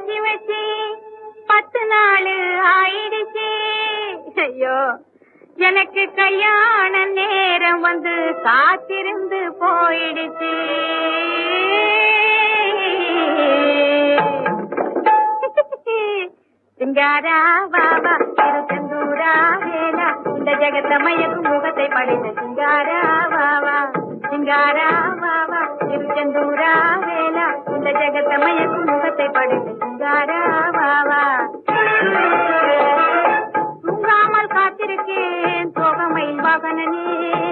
பேசி வச்சு பத்து நாள் ஆயிடுச்சு ஐயோ எனக்கு கல்யாண நேரம் வந்து காத்திருந்து போயிடுச்சு சிங்காரா வாவா திருச்செந்தூரா வேலா இந்த ஜெகத்த மயக்கும் முகத்தை படைத்த சிங்காரா வாவா சிங்காரா வாவா திருச்செந்தூரா வேலா இந்த ஜெகத்த மயக்கும் முகத்தை படைத்த சிங்காரா வாவா தூங்காமல் காத்திருக்கேன் சோகமை வாகனனே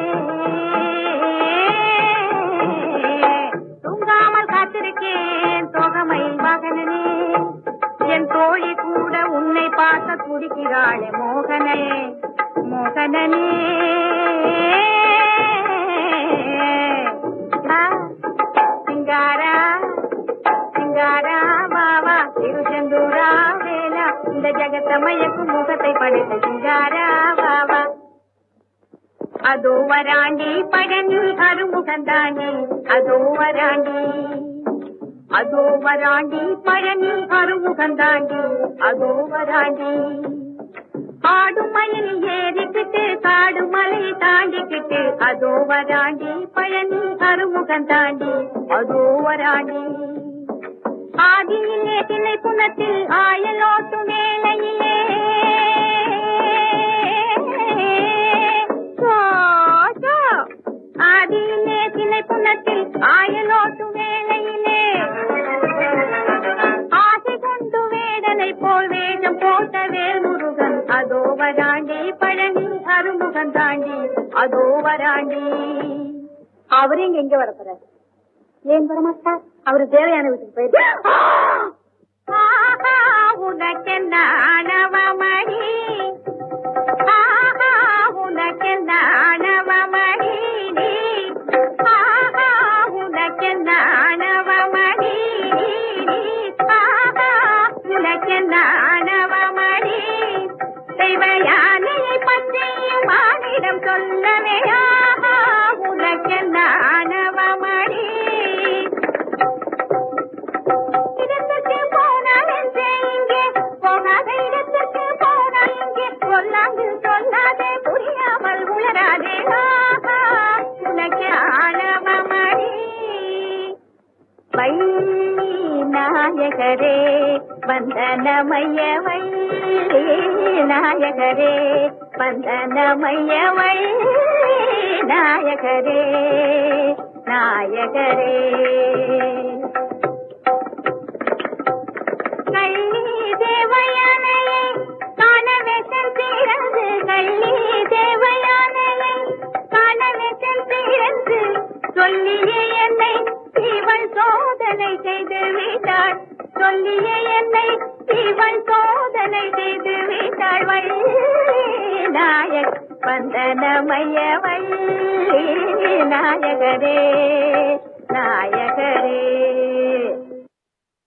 தூங்காமல் காத்திருக்கேன் சோகமை வாகனனே என் தோழி கூட உன்னை பார்க்க துடிக்கிறாளே மோகனே மோகனனே ஆ, சிங்காரா சிங்காரா வாவா திருச்செந்தூரா வேலா இந்த ஜெகத்த மயக்கும் முகத்தை படைத்த சிங்காரா வாவா அதோ வராண்டி பழனி அருமுகந்தாண்டி அதோ வராண்டி அதோ வராண்டி பழனி அருமுகந்தாண்டி அதோ வராண்டி ஆடும் மயில் ஏறிக்கிட்டு காடு மலை தாண்டிக்கிட்டு அதோ வராண்டி பழனி அருமுகந்தாண்டி அதோ வராண்டி ஆதியிலே திணை புனத்தில் ஆயலோட்டும் வேளையிலே சோசோ. ஆதியிலே திணை புனத்தில் ஆயலோட்டும் வேளையிலே ஆசை கொண்டு வேடனை போல் வேஷம் போட்ட வேல்முருகன் அதோ வராண்டி பழனி அருமுகன் தாண்டி அதோ வராண்டி அவரு இங்க எங்க வர போறாரு ஏன் வரமாட்டார் அவரு தேவையான வீட்டுக்கு போயிரு ஆஹா, உனக்கென்ன ஆணவமணி ஆஹா, உனக்கென்ன ஆணவமணி ஆஹா, உனக்கென்ன ஆணவமணி ஆஹா, உனக்கென்ன ஆணவமணி தெய்வ யானையை பற்றியும் மானிடம் சொல்லவே ஆஹா, உனக்கென்ன ஆணவமணி இடத்துக்கு போனால் என்றே இங்கே போகாத இடத்துக்கு போனால் இங்கே சொல்லாது சொல்லாதே புரியாமல் உளராதே ஆஹா, உனக்கு ஆணவமணி வள்ளி நாயகரே வந்தனமய வள்ளி நாயகரே வந்தனமய வள்ளி நாயகரே நாயகரே கள்ளி தேவயானையை காண வேஷம் திறந்து கள்ளி தேவயானையை காண வேஷம் திறந்து சொல்லிய என்னை இவள் சோதனை செய்து விட்டாள் சொல்லிய என்னை இவள் சோதனை செய்து விட்டாள் வள்ளி நாயக் வந்தனமய வள்ளி நாயகரே நாய